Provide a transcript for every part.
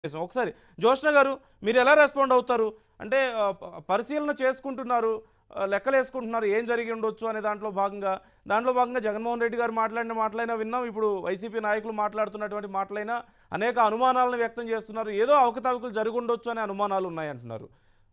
చేసాం. ఒకసారి జోష్న గారు మీరు ఎలా రెస్పాండ్ అవుతారు అంటే ఆ, ప- పరిశీలన చేసుకుంటున్నారు ఆ, లెక్కలు వేసుకుంటున్నారు ఏం జరిగి ఉండొచ్చు అనే దాంట్లో భాగంగా దాంట్లో భాగంగా జగన్మోహన్ రెడ్డి గారు మాట్లాడిన మాటలైనా విన్నాం ఇప్పుడు వైసీపీ నాయకులు మాట్లాడుతున్నటువంటి మాటలైనా అనేక అనుమానాలను వ్యక్తం చేస్తున్నారు ఏదో అవకతవకలు జరిగి ఉండొచ్చు అనే అనుమానాలు ఉన్నాయంటున్నారు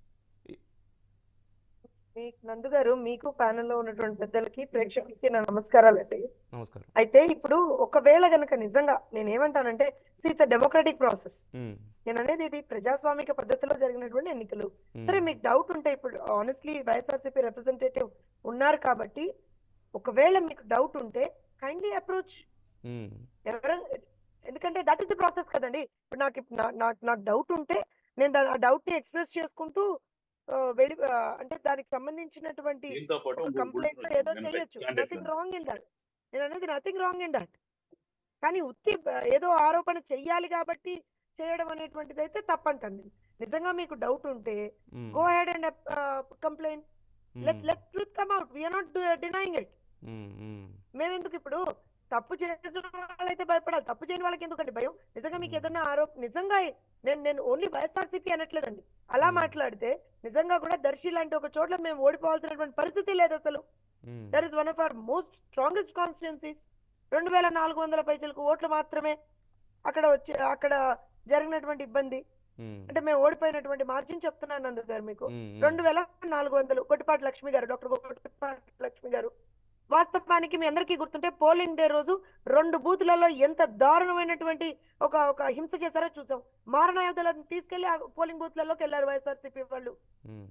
మీ నందు గారు మీకు ప్యానెల్లో ఉన్నటువంటి పెద్దలకి ప్రేక్షకులకి నా నమస్కారాలండి నమస్కారం అయితే ఇప్పుడు ఒకవేళ గనక నిజంగా నేను ఏమంటానంటే ఇట్స్ డెమోక్రటిక్ ప్రాసెస్ ఉమ్, నేను అనేది ఇది ప్రజాస్వామిక పద్ధతిలో జరిగినటువంటి ఎన్నికలు ఉమ్, సరే మీకు డౌట్ ఉంటే ఇప్పుడు ఆనెస్ట్లీ వైఎస్ఆర్సీపీ రిప్రజెంటేటివ్ ఉన్నారు కాబట్టి ఒకవేళ మీకు డౌట్ ఉంటే కైండ్లీ అప్రోచ్ ఉమ్, ఎవరైనా ఎందుకంటే దట్ ఇస్ ద ప్రాసెస్ కదండి ఇప్పుడు నాకు ఇప్- నా- నాకు నాకు డౌట్ ఉంటే నేను దాని ఆ డౌట్ ని ఎక్స్ప్రెస్ చేసుకుంటూ ఆ, వెళ్ళి ఆ, అంటే దానికి సంబంధించినటువంటి దీంతో పాటు ఒక మూడు కంప్లైంట్ బుల్లెట్లు ఏదో ఉన్నాయి. చేయొచ్చు Candidates నథింగ్ ఉన్నాయి. రాంగ్ ఇన్ దట్ నేను అనేది నథింగ్ రాంగ్ ఇన్ దట్ కానీ ఉత్తి బ- ఏదో ఆరోపణ చెయ్యాలి కాబట్టి చేయడం అనేటువంటిది అయితే తప్పంటాను నేను నిజంగా మీకు డౌట్ ఉంటే um, go ahead and complaint let um, let truth come out we're not denying it um, um, మేము ఎందుకు ఇప్పుడు తప్పు చేసిన వాళ్ళైతే భయపడాలి తప్పు చేయని వాళ్ళకి ఎందుకండి భయం నిజంగా మీకు Hmm. ఏదైనా ఆరోప నిజంగా నేను నేను ఓన్లీ వైఎస్ఆర్సీపీ అనట్లేదండి అలా Hmm. మాట్లాడితే నిజంగా కూడా దర్శి లాంటి ఒక చోట్ల మేము ఓడిపోవాల్సినటువంటి పరిస్థితి లేదు అసలు um, that is one of our most strongest constituencies రెండు వేల నాలుగు వందల పైచలకు ఓట్లు మాత్రమే అక్కడ వచ్చి అక్కడ జరిగినటువంటి ఇబ్బంది ఉమ్, అంటే మేము ఓడిపోయినటువంటి మార్జిన్ చెప్తున్నాను నందు గారు మీకు ఉమ్, ఉమ్, రెండు వేల నాలుగు వందలు కొట్టిపాటి లక్ష్మి గారు డాక్టర్ కొట్టిపాటి లక్ష్మి గారు వాస్తవానికి మీ అందరికీ గుర్తుంటే పోలింగ్ డే రోజు రెండు బూతులలో ఎంత దారుణమైనటువంటి ఒక ఒక హింస చేశారో చూసాం మారణాయుధాలను తీసుకెళ్లి ఆ పోలింగ్ బూత్లలోకి వెళ్ళారు వైఎస్ఆర్సీపీ వాళ్ళు um.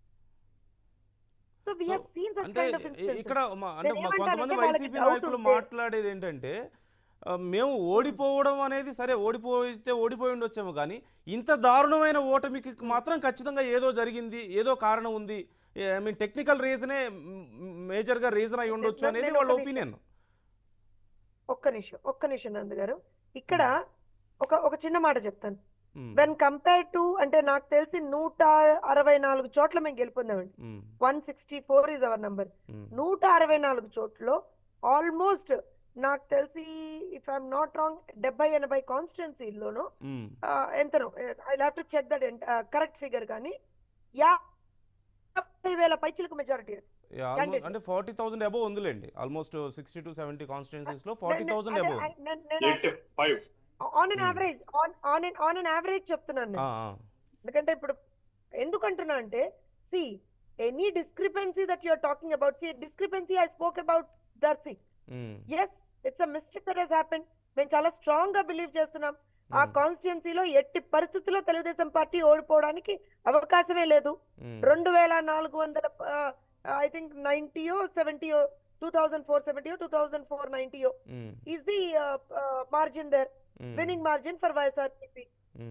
So we So, have seen such అంటే కైండ్ ఆఫ్ ఇ- ఇక్కడ మా- అంటే నేను మా కొంతమంది ఏమంటానంటే వాళ్ళకి వైసీపీ doubt నాయకులు ఉంటే- మాట్లాడేది ఏంటంటే ఆ, మేము ఓడిపోవడం అనేది సరే ఓడిపోయితే ఓడిపోయి ఉండొచ్చేమో కానీ ఇంత దారుణమైన ఓటమికి మాత్రం ఖచ్చితంగా ఏదో జరిగింది ఏదో కారణం ఉంది ఐ మీన్ టెక్నికల్ రీజనే మేజర్గా రీజన్ అయి ఉండొచ్చు నేను- అనేది నేను వాళ్ళ ఒక ఒపీనియన్ ఒక్క నిమిషం ఒక్క నిమిషం నందు గారు ఇక్కడ ఒక ఒక చిన్న మాట చెప్తాను వెన్ కంపేర్ టు అంటే నాకు తెలిసి నూట అరవై నాలుగు చోట్ల మేము గెలుపొందామండి one sixty four is our number నూట అరవై నాలుగు చోట్ల ఆల్మోస్ట్ నాకు తెలిసి ఇఫ్ ఐఎమ్ నాట్ రాంగ్ డెబ్బై ఎనభై కాన్స్టిట్యున్సీలోను ఎంతనో I have to check that correct figure కానీ యాభై వేల పైచిలకు మెజారిటీ Candidate. అంటే ఫార్టీ థౌసండ్ అబోవ్ ఉందిలేండి almost sixty two seventy constituencies లో forty thousand above eighty five on on Hmm. Average on on on on average చెప్తున్నాను నేను ఎందుకంటే ఇప్పుడు ఎందుకంటున్నా అంటే see any discrepancy that you're talking about see discrepancy I spoke about Darsi yes it's a mistake that has happen మేము చాలా strong గా believe చేస్తున్నాం ఆ కాన్స్టిట్యున్సీలో ఎట్టి పరిస్థితుల్లో తెలుగుదేశం పార్టీ ఓడిపోవడానికి అవకాశమే లేదు రెండు వేల నాలుగు వందల ఐ థింక్ నైన్టీయో సెవెంటీయో టూ థౌసండ్ ఫోర్ సెవెంటీయో టూ థౌసండ్ ఫోర్ నైన్టీయో is the margin there winning margin for YSRCP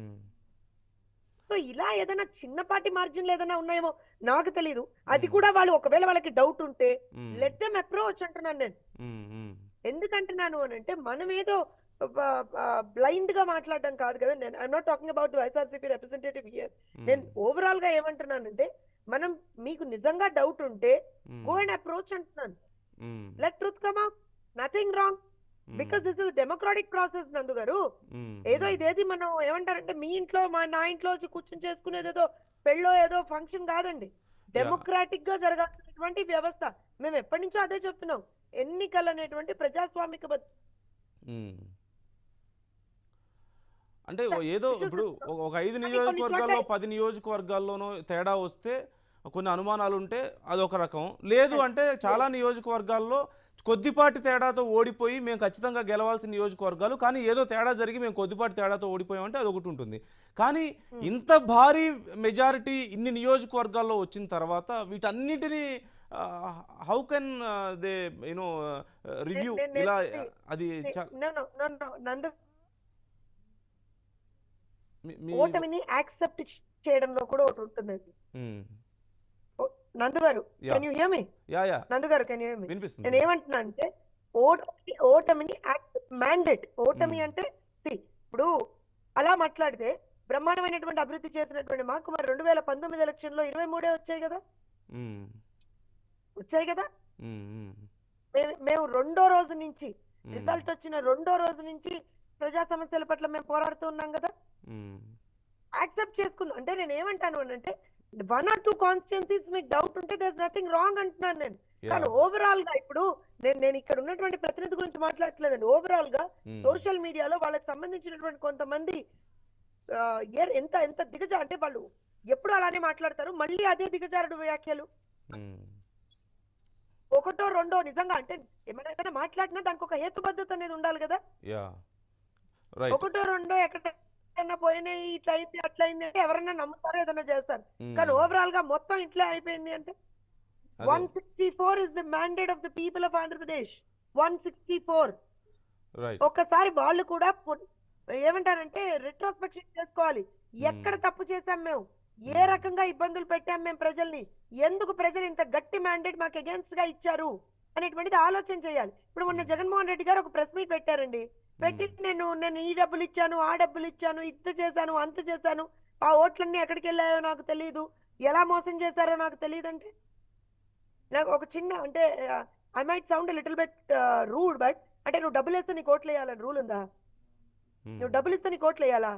so ఇలా ఏదైనా చిన్నపాటి మార్జిన్లు ఏదైనా ఉన్నాయేమో నాకు తెలియదు అది Hmm. కూడా వాళ్ళు ఒకవేళ వాళ్ళకి డౌట్ ఉంటే లెట్ దెమ్ అప్రోచ్ అంటున్నాను నేను ఎందుకంటున్నాను అని అంటే మనం ఏదో బ్లైండ్ గా మాట్లాడడం కాదు కదా నేను I'm not talking about YSRCP representative here నేను ఓవరాల్ గా ఏమంటున్నానంటే మనం మీకు నిజంగా డౌట్ ఉంటే గో అండ్ అప్రోచ్ అంటున్నాను let truth come out nothing wrong because this is democratic process Nandu garu ఏదో ఇదేది మనం ఏమంటారంటే మీ ఇంట్లో మా నా ఇంట్లో వచ్చి కూర్చొని చేసుకునేది ఏదో పెళ్ళో ఏదో ఫంక్షన్ కాదండి డెమోక్రాటిక్ గా జరగాల్సినటువంటి వ్యవస్థ మేము ఎప్పటి నుంచో అదే చెప్తున్నాం ఎన్నికలు అనేటువంటి ప్రజాస్వామిక బ- మ్మ్. అంటే ఓ ఏదో issues ఇప్పుడు ఒక- ఒక ఐదు కొన్ని నియోజకవర్గాల్లో చోట్ల- పది నియోజకవర్గాల్లోనూ తేడా వస్తే కొన్ని అనుమానాలు ఉంటే అదొక రకం లేదు అంటే చాలా నియోజకవర్గాల్లో కొద్దిపాటి తేడాతో ఓడిపోయి మేము ఖచ్చితంగా గెలవాల్సిన నియోజకవర్గాలు కానీ ఏదో తేడా జరిగి మేము కొద్దిపాటి తేడాతో ఓడిపోయామంటే అదొకటి ఉంటుంది కానీ ఇంత భారీ మెజారిటీ ఇన్ని నియోజకవర్గాల్లో వచ్చిన తర్వాత వీటన్నిటిని how can they you know review నేను- నేను- ఇలా నేను- అది చా- No, no, no, no, నందు మీ- మీ- ఓటమిని యాక్సెప్ట్ చేయడంలో కూడా ఒకటి ఉంటుంది మ్మ్. Nandu garu Yeah. Can you hear me yeah yeah Nandu garu can you hear మీ వినిపిస్తుంది నేను ఏమంటున్నా అంటే ఓటమి ఓటమిని మ్యాండేట్ ఓటమి Hmm. అంటే సి ఇప్పుడు అలా మాట్లాడితే బ్రహ్మాండమైనటువంటి అభివృద్ధి చేసినటువంటి మాకు మరి రెండు వేల పంతొమ్మిది ఎలక్షన్ లో ఇరవై మూడే వచ్చాయి కదా మ్మ్. వచ్చాయి కదా మ్మ్. మ్మ్. మేము మేము రెండో రోజు నుంచి మ్మ్. రిజల్ట్ వచ్చిన రెండో రోజు నుంచి ప్రజా సమస్యల పట్ల మేము పోరాడుతూ ఉన్నాం కదా మ్మ్. యాక్సెప్ట్ చేసుకుందాం అంటే నేను ఏమంటాను అని అంటే వన్ ఆర్ టూ కాన్స్టిట్యున్సీస్ మీకు డౌట్ ఉంటే దర్ నథింగ్ రాంగ్ అంటున్నాను నేను కానీ Yeah. ఓవరాల్ గా ఇప్పుడు నేను నేను ఇక్కడ ఉన్నటువంటి ప్రతినిధి గురించి మాట్లాడట్లేదండి ఓవరాల్ గా మ్మ్. సోషల్ మీడియాలో వాళ్ళకి సంబంధించినటువంటి కొంతమంది ఆ, ఏ- ఎంత ఎంత దిగజా అంటే వాళ్ళు ఎప్పుడు అలానే మాట్లాడతారు మళ్ళీ అదే దిగజారుడు వ్యాఖ్యలు మ్మ్. ఒకటో రెండో నిజంగా అంటే ఏమైనా మాట్లాడినా దానికి ఒక హేతుబద్ధత అనేది ఉండాలి కదా యా రైట్ ఒకటో రెండో ఎక్కడైనా పోయినాయి ఇట్లా అయింది అట్లా అయింది అంటే ఎవరైనా నమ్ముతారో ఏదైనా చేస్తారు మ్మ్. కానీ ఓవరాల్ గా మొత్తం ఇట్లా అయిపోయింది అంటే అదే. One sixty four is the mandate of the people of Andhra Pradesh one sixty four right ఒక్కసారి వాళ్ళు కూడా పు- ఏమంటారంటే రిట్రోస్పెక్షన్ చేసుకోవాలి ఎక్కడ తప్పు చేశాం మేము ఏ Hmm. రకంగా ఇబ్బందులు పెట్టాం మేము ప్రజల్ని ఎందుకు ప్రజలు ఇంత గట్టి మ్యాండేట్ మాకు అగేన్స్ట్ గా ఇచ్చారు అనేటువంటిది ఆలోచన చేయాలి ఇప్పుడు మొన్న Hmm. జగన్మోహన్ రెడ్డి గారు ఒక ప్రెస్ మీట్ పెట్టారండి పెట్టి నేను నేను ఈ డబ్బులు ఇచ్చాను ఆ డబ్బులు ఇచ్చాను ఇంత చేశాను అంత చేశాను ఆ ఓట్లన్నీ ఎక్కడికి వెళ్ళాయో నాకు తెలియదు ఎలా మోసం చేశారో నాకు తెలియదు అంటే నాకు ఒక చిన్న అంటే I might sound little bit rude but అంటే నువ్వు డబ్బులు వేస్తే నీకు ఓట్లు వేయాలని రూల్ ఉందా నువ్వు డబ్బులు ఇస్తే నీకు ఓట్లు వేయాలా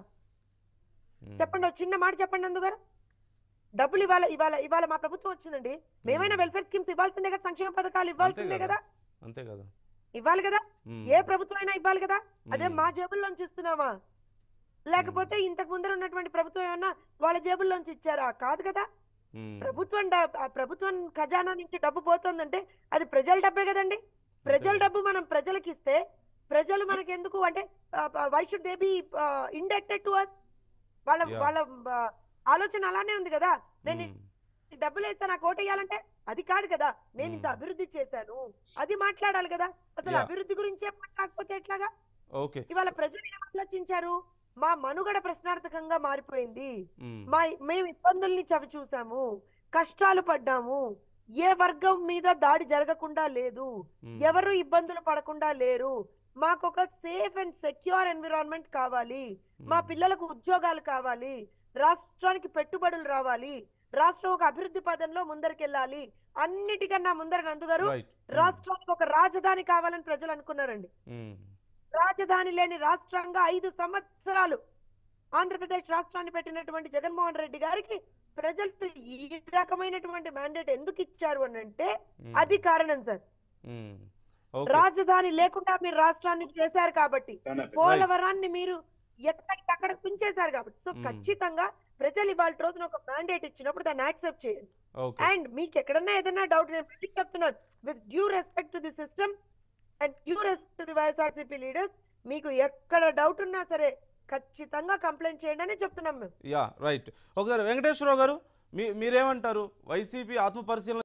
చెప్పండి ఒక చిన్న మాట చెప్పండి అందుగారు డబ్బులు ఇవాళ ఇవాళ ఇవాళ మా ప్రభుత్వం వచ్చిందండి మేమైనా Hmm. వెల్ఫేర్ స్కీమ్స్ ఇవ్వాల్సిందే కదా సంక్షేమ పథకాలు ఇవ్వాల్సిందే కదా. కదా అంతే కదా ఇవ్వాలి కదా మ్మ్. ఏ ప్రభుత్వం అయినా ఇవ్వాలి కదా అదే మ్మ్. మా జేబుల్లోంచి ఇస్తున్నావా లేకపోతే ఇంతకు ముందర ఉన్నటువంటి ప్రభుత్వం ఏమన్నా వాళ్ళ జేబుల్లోంచి ఇచ్చారా కాదు కదా మ్మ్. ప్రభుత్వం డ- ఆ ప్రభుత్వం ఖజానా నుంచి డబ్బు పోతుందంటే అది ప్రజల డబ్బే కదండి ప్రజల డబ్బు మనం ప్రజలకు ఇస్తే ప్రజలు మనకి ఎందుకు అంటే why should they be indebted to us వాళ్ళ Yeah. వాళ్ళ ఆ, ఆలోచన అలానే ఉంది కదా నేను మ్మ్. ఈ డబ్బులు వేస్తే నాకు ఓటు వేయాలంటే అది కాదు కదా నేను ఇంత Hmm. అభివృద్ధి చేశాను అది మాట్లాడాలి కదా అసలు Yeah. అభివృద్ధి గురించే మాట్లాడకపోతే ఎట్లాగా ఓకే ఇవాళ ప్రజలు ఏం ఆలోచించారు మా మనుగడ ప్రశ్నార్థకంగా మారిపోయింది మ్మ్. మా మేము ఇబ్బందుల్ని చవి చూసాము కష్టాలు పడ్డాము ఏ వర్గం మీద దాడి జరగకుండా లేదు మ్మ్. ఎవరు ఇబ్బందులు పడకుండా లేరు మాకు ఒక సేఫ్ అండ్ సెక్యూర్ ఎన్విరాన్మెంట్ కావాలి మా మ్మ్. పిల్లలకు ఉద్యోగాలు కావాలి రాష్ట్రానికి పెట్టుబడులు రావాలి రాష్ట్రం ఒక అభివృద్ధి పదంలో ముందరికెళ్ళాలి అన్నిటికన్నా ముందర నందుగారు రైట్ మ్మ్. రాష్ట్రానికి ఒక రాజధాని కావాలని ప్రజలు అనుకున్నారండి మ్మ్. రాజధాని లేని రాష్ట్రంగా ఐదు సంవత్సరాలు ఆంధ్రప్రదేశ్ రాష్ట్రాన్ని పెట్టినటువంటి జగన్మోహన్ రెడ్డి గారికి ప్రజలు ఈ రకమైనటువంటి మ్యాండేట్ ఎందుకు ఇచ్చారు అని అంటే మ్మ్. అది కారణం సార్ మ్మ్. ఓకే రాజధాని లేకుండా మీరు రాష్ట్రాన్ని చేశారు కాబట్టి పోలవరాన్ని మీరు ఎక్కడికక్కడ కుంచేశారు కాబట్టి సో మ్మ్. ఖచ్చితంగా ప్రజలు ఇవాళ రోజున ఒక మ్యాండేట్ ఇచ్చినప్పుడు దాన్ని యాక్సెప్ట్ చేయండి ఓకే అండ్ మీకు ఎక్కడన్నా ఏదైనా డౌట్ నేను మళ్ళీ చెప్తున్నాను with due respect to the system and due respect to the YSRCP leaders మీకు ఎక్కడ డౌట్ ఉన్నా సరే ఖచ్చితంగా కంప్లైంట్ చేయండి అని చెప్తున్నాం మేము యా రైట్ ఒకసారి వెంకటేశ్వరరావు గారు మీ మీరేమంటారు వైసీపీ ఆత్మ పరిశీలన